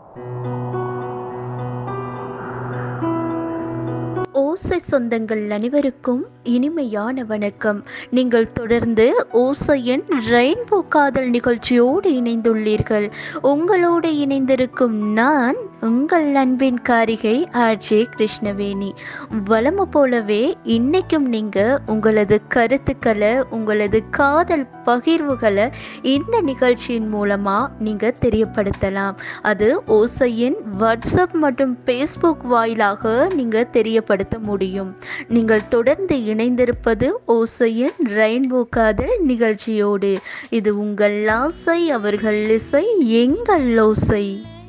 ஓசை சொந்தங்கள் அனைவருக்கும் இனிமையான வணக்கம் நீங்கள் தொடர்ந்து ஓசையின் ரெயின்போ காதல் நிகழ்ச்சியோடு இணைந்துள்ளீர்கள் உங்களோடு இணைந்திருக்கும் நான் உங்கள் அன்பின் காரிகை ஆர்ஜே கிருஷ்ணவேணி வளம போலவே இன்னைக்கும் நீங்கள் உங்களது கருத்துக்களை உங்களது காதல் பகிர்வுகளை இந்த நிகழ்ச்சியின் மூலமாக நீங்கள் தெரியப்படுத்தலாம் அது ஓசையின் வாட்ஸ்அப் மற்றும் ஃபேஸ்புக் வாயிலாக நீங்கள் தெரியப்படுத்த முடியும் நீங்கள் தொடர்ந்து இணைந்திருப்பது ஓசையின் ரெயின்போ காதல் நிகழ்ச்சியோடு இது உங்கள் ஆசை அவர்கள் இசை எங்கள் ஓசை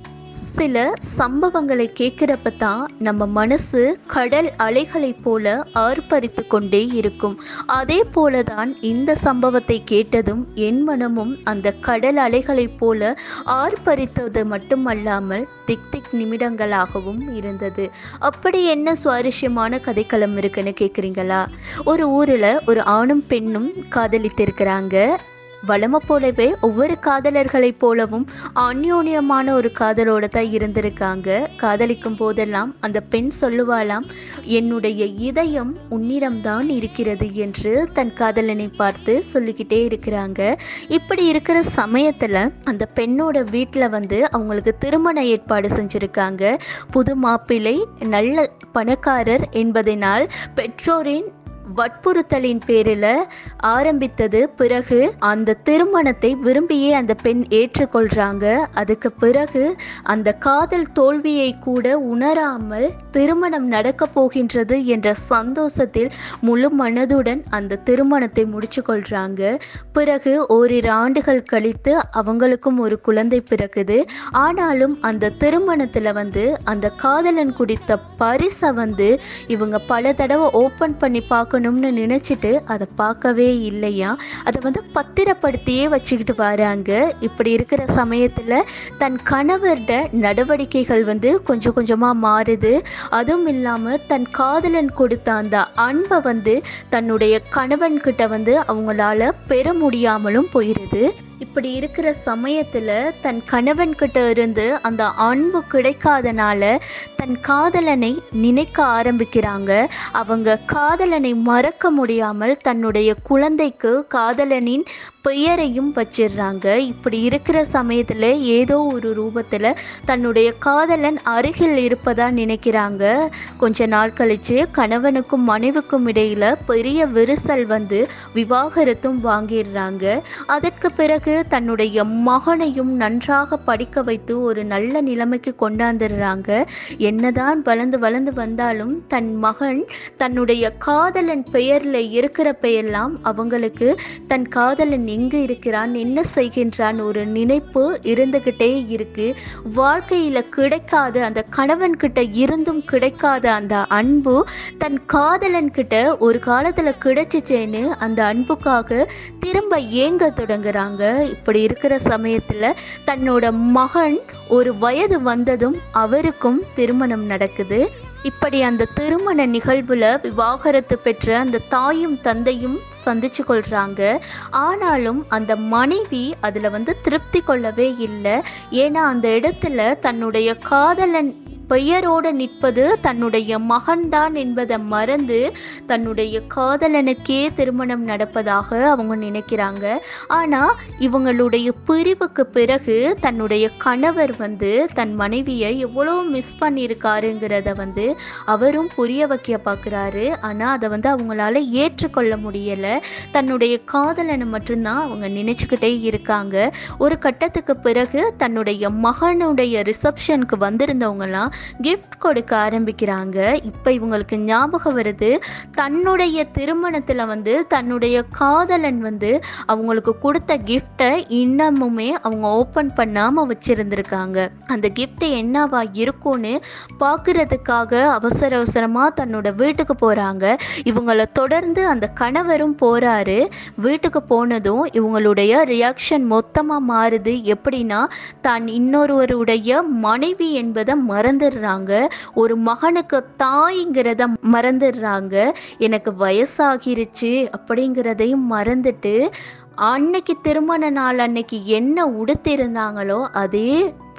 சில சம்பவங்களை கேட்குறப்ப தான் நம்ம மனசு கடல் அலைகளைப் போல ஆர்ப்பரித்து கொண்டே இருக்கும் அதே போல தான் இந்த சம்பவத்தை கேட்டதும் என் மனமும் அந்த கடல் அலைகளைப் போல ஆர்ப்பரித்தது மட்டுமல்லாமல் திக் திக் நிமிடங்களாகவும் இருந்தது அப்படி என்ன சுவாரஸ்யமான கதைக்களம் இருக்குன்னு கேட்குறீங்களா ஒரு ஊரில் ஒரு ஆணும் பெண்ணும் காதலித்திருக்கிறாங்க வளமை போலவே ஒவ்வொரு காதலர்களைப் போலவும் அந்யோன்யமான ஒரு காதலோட தான் இருந்திருக்காங்க காதலிக்கும் போதெல்லாம் அந்த பெண் சொல்லுவாளாம் என்னுடைய இதயம் உன்னிடம்தான் இருக்கிறது என்று தன் காதலனை பார்த்து சொல்லிக்கிட்டே இருக்கிறாங்க இப்படி இருக்கிற சமயத்தில் அந்த பெண்ணோட வீட்டில் வந்து அவங்களுக்கு திருமண ஏற்பாடு செஞ்சுருக்காங்க புது மாப்பிள்ளை நல்ல பணக்காரர் என்பதனால் பெற்றோரின் வற்புறுத்தலின் பேரில் ஆரம்பித்தது பிறகு அந்த திருமணத்தை விரும்பியே அந்த பெண் ஏற்றுக்கொள்றாங்க அதுக்கு பிறகு அந்த காதல் தோல்வியை கூட உணராமல் திருமணம் நடக்க போகின்றது என்ற சந்தோஷத்தில் முழு மனதுடன் அந்த திருமணத்தை முடிச்சு கொள்றாங்க பிறகு ஓரிரு ஆண்டுகள் கழித்து அவங்களுக்கும் ஒரு குழந்தை பிறக்குது ஆனாலும் அந்த திருமணத்தில் வந்து அந்த காதலன் குடித்த பரிசை வந்து இவங்க பல தடவை ஓப்பன் பண்ணி பார்க்கணும்னு நினச்சிட்டு அதை பார்க்கவே இல்லையா அதை வந்து பத்திரப்படுத்தியே வச்சுக்கிட்டு வராங்க இப்படி இருக்கிற சமயத்தில் தன் கணவர்ட நடவடிக்கைகள் வந்து கொஞ்சம் கொஞ்சமாக மாறுது அதுவும் இல்லாமல் தன் காதலன் கொடுத்த அந்த அன்பை வந்து தன்னுடைய கணவன்கிட்ட வந்து அவங்களால பெற முடியாமலும் போயிடுது இப்படி இருக்கிற சமயத்தில் தன் கணவன்கிட்ட இருந்து அந்த அன்பு கிடைக்காதனால தன் காதலனை நினைக்க ஆரம்பிக்கிறாங்க அவங்க காதலனை மறக்க முடியாமல் தன்னுடைய குழந்தைக்கு காதலனின் பெயரையும் வச்சிடுறாங்க இப்படி இருக்கிற சமயத்தில் ஏதோ ஒரு ரூபத்தில் தன்னுடைய காதலன் அருகில் இருப்பதா நினைக்கிறாங்க கொஞ்ச நாள் கழித்து கணவனுக்கும் மனைவிக்கும் இடையில் பெரிய விரிசல் வந்து விவாகரத்தும் வாங்கிடுறாங்க அதற்கு பிறகு தன்னுடைய மகனையும் நன்றாக படிக்க வைத்து ஒரு நல்ல நிலைமைக்கு கொண்டாந்துடுறாங்க என்னதான் வளர்ந்து வளர்ந்து வந்தாலும் தன் மகன் தன்னுடைய காதலன் பெயரில் இருக்கிற பெயரெல்லாம் அவங்களுக்கு தன் காதலன் எங்கே இருக்கிறான் என்ன செய்கின்றான் ஒரு நினைப்பு இருந்துக்கிட்டே இருக்கு வாழ்க்கையில் கிடைக்காத அந்த கணவன்கிட்ட இருந்தும் கிடைக்காத அந்த அன்பு தன் காதலன் கிட்ட ஒரு காலத்தில் கிடைச்சிச்சேன்னு அந்த அன்புக்காக திரும்ப ஏங்க தொடங்குறாங்க இப்படி இருக்கிற சமயத்தில் தன்னோட மகன் ஒரு வயது வந்ததும் அவருக்கும் திருமணம் நடக்குது இப்படி அந்த திருமண நிகழ்வில் விவாகரத்து பெற்ற அந்த தாயும் தந்தையும் சந்திச்சு கொள்கிறாங்க ஆனாலும் அந்த மனைவி அதில் வந்து திருப்தி கொள்ளவே இல்லை ஏன்னா அந்த இடத்துல தன்னுடைய காதலன் பெயரோடு நிற்பது தன்னுடைய மகன்தான் என்பதை மறந்து தன்னுடைய காதலனுக்கே திருமணம் நடப்பதாக அவங்க நினைக்கிறாங்க ஆனால் இவங்களுடைய பிரிவுக்கு பிறகு தன்னுடைய கணவர் வந்து தன் மனைவியை எவ்வளோ மிஸ் பண்ணியிருக்காருங்கிறத வந்து அவரும் புரிய வைக்க பார்க்குறாரு ஆனால் அதை வந்து அவங்களால ஏற்றுக்கொள்ள முடியலை தன்னுடைய காதலனை மட்டும்தான் அவங்க நினச்சிக்கிட்டே இருக்காங்க ஒரு கட்டத்துக்கு பிறகு தன்னுடைய மகனுடைய ரிசப்ஷனுக்கு வந்திருந்தவங்கலாம் கிஃப்ட் கொடுக்க ஆரம்பிக்கிறாங்க இப்போ இவங்களுக்கு ஞாபகம் வருது தன்னுடைய திருமணத்தில் வந்து தன்னுடைய காதலன் வந்து அவங்களுக்கு கொடுத்த கிஃப்டை இன்னமுமே அவங்க ஓப்பன் பண்ணாமல் வச்சுருந்துருக்காங்க அந்த கிஃப்ட் என்னவா இருக்கும்னு பார்க்குறதுக்காக அவசர அவசரமாக தன்னோட வீட்டுக்கு போகிறாங்க இவங்கள தொடர்ந்து அந்த கணவரும் போகிறாரு வீட்டுக்கு போனதும் இவங்களுடைய ரியாக்ஷன் மொத்தமாக மாறுது எப்படின்னா தான் இன்னொருவருடைய மனைவி என்பதை மறந்துடுறாங்க ஒரு மகனுக்கு தாய்ங்கிறத மறந்துடுறாங்க எனக்கு வயசாகிருச்சு அப்படிங்கிறதையும் மறந்துட்டு அன்னைக்கு திருமண நாள் அன்னைக்கு என்ன உடுத்திருந்தாங்களோ அதே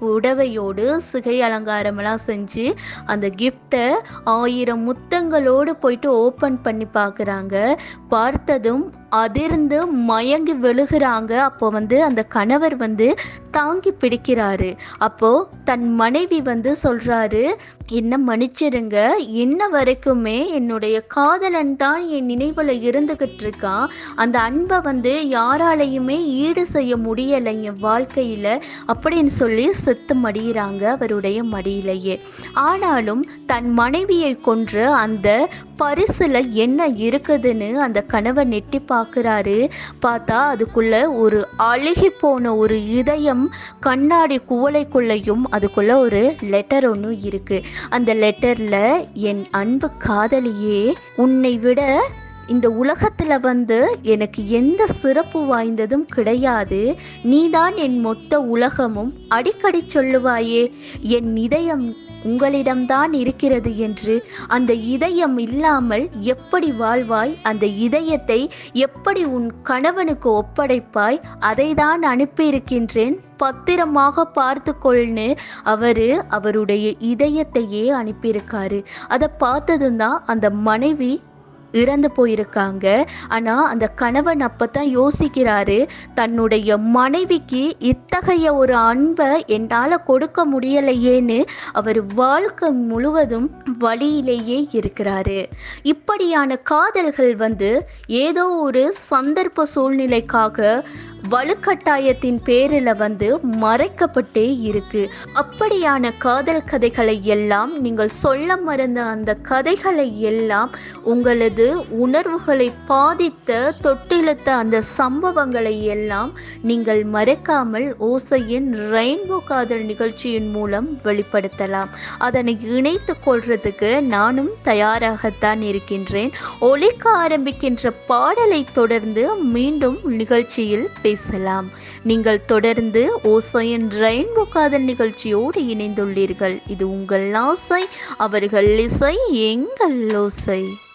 புடவையோடு சிகை அலங்காரமெல்லாம் செஞ்சு அந்த கிஃப்டை ஆயிரம் முத்தங்களோடு போயிட்டு ஓப்பன் பண்ணி பார்க்குறாங்க பார்த்ததும் அதிர்ந்து மயங்கி விழுகிறாங்க அப்போ வந்து அந்த கணவர் வந்து தாங்கி பிடிக்கிறாரு அப்போ தன் மனைவி வந்து சொல்றாரு என்ன மன்னிச்சிருங்க இன்ன வரைக்குமே என்னுடைய காதலன் தான் என் நினைவில் இருந்துகிட்டு இருக்கான் அந்த அன்பை வந்து யாராலையுமே ஈடு செய்ய முடியலை என் வாழ்க்கையில் அப்படின்னு சொல்லி செத்து மடியிறாங்க அவருடைய மடியிலேயே ஆனாலும் தன் மனைவியை கொன்று அந்த பரிசுல என்ன இருக்குதுன்னு அந்த கணவர் நெட்டி பார்க்குறாரு பார்த்தா அதுக்குள்ள ஒரு அழுகி போன ஒரு இதயம் கண்ணாடி குவளைக்குள்ளேயும் அதுக்குள்ள ஒரு லெட்டர் ஒன்று இருக்கு அந்த லெட்டர்ல என் அன்பு காதலியே உன்னை விட இந்த உலகத்துல வந்து எனக்கு எந்த சிறப்பு வாய்ந்ததும் கிடையாது நீதான் என் மொத்த உலகமும் அடிக்கடி சொல்லுவாயே என் இதயம் உங்களிடம்தான் இருக்கிறது என்று அந்த இதயம் இல்லாமல் எப்படி வாழ்வாய் அந்த இதயத்தை எப்படி உன் கணவனுக்கு ஒப்படைப்பாய் அதை தான் அனுப்பியிருக்கின்றேன் பத்திரமாக பார்த்து கொள்னு அவரு அவருடைய இதயத்தையே அனுப்பியிருக்காரு அதை பார்த்ததும் தான் அந்த மனைவி இறந்து போயிருக்காங்க ஆனால் அந்த கணவன் அப்போ தான் யோசிக்கிறாரு தன்னுடைய மனைவிக்கு இத்தகைய ஒரு அன்பை என்னால் கொடுக்க முடியலையேன்னு அவர் வாழ்க்கை முழுவதும் வழியிலேயே இருக்கிறாரு இப்படியான காதல்கள் வந்து ஏதோ ஒரு சந்தர்ப்ப சூழ்நிலைக்காக வலுக்கட்டாயத்தின் பேரில் வந்து மறைக்கப்பட்டே இருக்கு அப்படியான காதல் கதைகளை எல்லாம் நீங்கள் சொல்ல மறந்த அந்த கதைகளை எல்லாம் உங்களது உணர்வுகளை பாதித்த தொட்டிழுத்த அந்த சம்பவங்களை எல்லாம் நீங்கள் மறைக்காமல் ஓசையின் ரெயின்போ காதல் நிகழ்ச்சியின் மூலம் வெளிப்படுத்தலாம் அதனை இணைத்து கொள்றதுக்கு நானும் தயாராகத்தான் இருக்கின்றேன் ஒலிக்க ஆரம்பிக்கின்ற பாடலை தொடர்ந்து மீண்டும் நிகழ்ச்சியில் பேசலாம் நீங்கள் தொடர்ந்து ஓசையின் ரெயின்போ காதல் நிகழ்ச்சியோடு இணைந்துள்ளீர்கள் இது உங்கள் ஆசை அவர்கள் இசை எங்கள் ஓசை